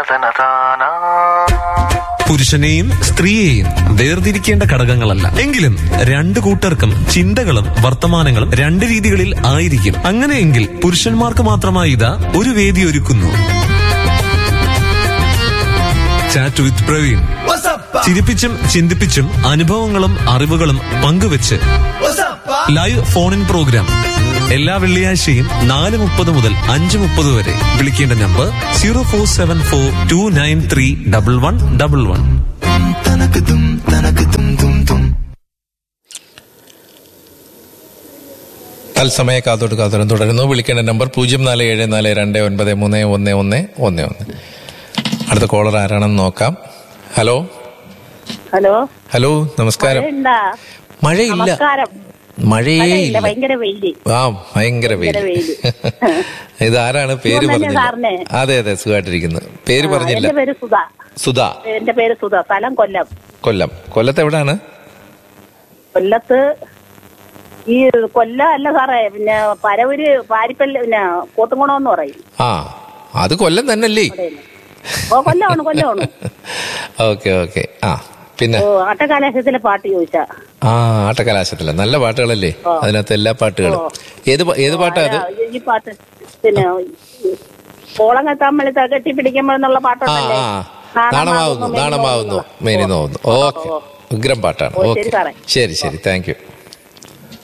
തനതാനാ പുരുഷനെയും സ്ത്രീയെയും വേർതിരിക്കേണ്ട ഘടകങ്ങളല്ല എങ്കിലും രണ്ടു കൂട്ടർക്കും ചിന്തകളും വർത്തമാനങ്ങളും രണ്ട് രീതികളിൽ ആയിരിക്കും അങ്ങനെയെങ്കിൽ പുരുഷന്മാർക്ക് മാത്രമായി ഇതാ ഒരു വേദി ഒരുക്കുന്നു ചാറ്റ് വിത്ത് പ്രവീൺ ചിരിപ്പിച്ചും ചിന്തിപ്പിച്ചും അനുഭവങ്ങളും അറിവുകളും പങ്കുവെച്ച് ലൈവ് ഫോൺ ഇൻ പ്രോഗ്രാം എല്ലാ വെള്ളിയാഴ്ചയും നാല് മുപ്പത് മുതൽ അഞ്ച് മുപ്പത് വരെ വിളിക്കേണ്ട number zero four seven four two nine three double one double one തത്സമയ കാത്തോട്ട് കാത്തോടും തുടരുന്നു വിളിക്കേണ്ട നമ്പർ പൂജ്യം നാല് ഏഴ് നാല് രണ്ട് ഒൻപത് മൂന്ന് ഒന്ന് ഒന്ന് ഒന്ന് ഒന്ന് അടുത്ത കോളർ ആരാണെന്ന് നോക്കാം ഹലോ ഹലോ ഹലോ നമസ്കാരം മഴയുണ്ടാ? മഴയില്ല നമസ്കാരം മഴയേ മഴയില്ല ഇല്ല ഭയങ്കര വെയില് ആ ഭയങ്കര ഭയങ്കര വെയിൽ വെയില്. ഇതാരാണ് പേര് സുഖം തന്നെ പറഞ്ഞില്ല സാറിന്? അതെ അതെ സുഖമായിട്ടിരിക്കുന്നു പേര് ആ, പറഞ്ഞില്ല എന്റെ പേര് സുധ സുധ എന്റെ പേര് സുധ സ്ഥലം കൊല്ലം കൊല്ലം കൊല്ലത്ത് എവിടാണ് കൊല്ലത്ത് ഈ കൊല്ലം അല്ല സാറേ പിന്നെ പരവൂര് പാരിപ്പള്ളി പിന്നെ കൂത്തുംകുണം എന്ന് പറയും ആ അത് കൊല്ലം തന്നല്ലേ അവിടെയാണ്. ഓ കൊല്ലമാണ് കൊല്ലമാണ് ഓക്കെ ഓക്കെ ആ പിന്നെ ഓ ആട്ടകാലാശത്തിലെ പാട്ട് ചോദിച്ചാ ആ ആട്ടകലാശത്തിലെ നല്ല പാട്ടുകളല്ലേ ഓ. അതിനകത്ത് എല്ലാ പാട്ടുകളും ഓ. ഏത് പാ- ഏത് പാട്ടാ അത് ആ, ഈ പാട്ട് പിന്നെ കോളം കത്താമ്പളി തകട്ടി പിടിക്കുമ്പോഴെന്നുള്ള ആ പാട്ടുണ്ടല്ലേ ആ നാണമാവുന്നു നാണമാവുന്നു മേനി നോവുന്നു ഓക്കെ ഉഗ്രം പാട്ടാണ് ഓ, ശരി ഓക്കെ സാറേ. ശരി ശരി താങ്ക് യു